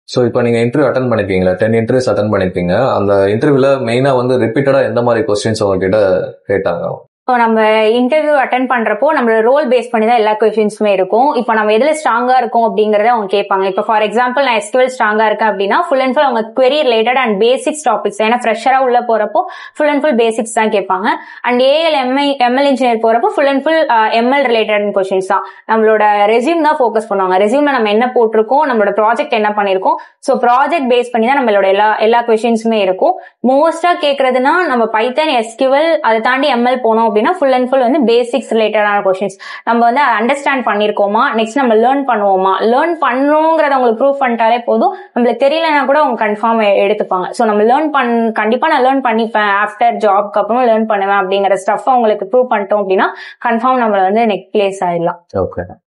so இப்போ நீங்க interview attend பண்ணிருக்கீங்களா டென் இன்டர்வியூஸ் அட்டன் பண்ணிருக்கீங்க அந்த இன்டர்வியூல மெயினா வந்து ரிப்பீட்டடா எந்த மாதிரி கொஸ்டின்ஸ் உங்ககிட்ட கேட்டாங்க இப்போ நம்ம இன்டர்வியூ அட்டன் பண்றப்போ நம்மளோட ரோல் பேஸ் பண்ணி தான் எல்லா கொஸ்டின்ஸுமே இருக்கும் இப்போ நம்ம எதுல ஸ்ட்ராங்கா இருக்கோம் அப்படிங்கறத அவங்க கேட்பாங்க இப்போ ஃபார் எக்ஸாம்பிள் நான் எஸ்கியூஎல் ஸ்ட்ராங்கா இருக்கேன் அப்படின்னா ஃபுல் அண்ட் ஃபுல் அவங்க query related and basics topics ஏன்னா ஃப்ரெஷரா உள்ள போறப்போ ஃபுல் அண்ட் ஃபுல் பேசிக்ஸ் தான் கேட்பாங்க and AL MI ML engineer போறப்போ full and full ML related questions தான் நம்மளோட ரெசியூம் தான் ஃபோக்கஸ் பண்ணுவாங்க ரெசியூம்ல நம்ம என்ன போட்டிருக்கோம் நம்மளோட ப்ராஜெக்ட் என்ன பண்ணிருக்கோம் ஸோ ப்ராஜெக்ட் பேஸ் பண்ணி தான் நம்மளோட எல்லா எல்லா கொஸ்டின்ஸுமே இருக்கும் மோஸ்டா கேட்கறதுனா நம்ம பைத்தன் எஸ்கியூஎல் அதை தாண்டி எம்எல் போனோம் அப்படின்னா ஃபுல் அண்ட் ஃபுல் வந்து பேசிக்ஸ் ரிலேட்டடான கொஸ்டின்ஸ் நம்ம வந்து அண்டர்ஸ்டாண்ட் பண்ணிருக்கோமா நெக்ஸ்ட் நம்ம லேர்ன் பண்ணுவோமா லேர்ன் பண்ணணுங்கிறத அவங்களுக்கு ப்ரூவ் பண்ணிட்டாலே போதும் நம்மளுக்கு தெரியலனா கூட அவங்க கன்ஃபார்ம் எடுத்துப்பாங்க ஸோ நம்ம லேர்ன் பண் கண்டிப்பா நான் லேர்ன் பண்ணிப்பேன் ஆஃப்டர் ஜாப்க்கு அப்புறம் லேர்ன் பண்ணுவேன் அப்படிங்கிற ஸ்டஃப் அவங்களுக்கு ப்ரூவ் பண்ணிட்டோம் அப்படின்னா கன்ஃபார்ம் நம்ம வந்து நெக் பிளேஸ் ஆயிடலாம் ஓகே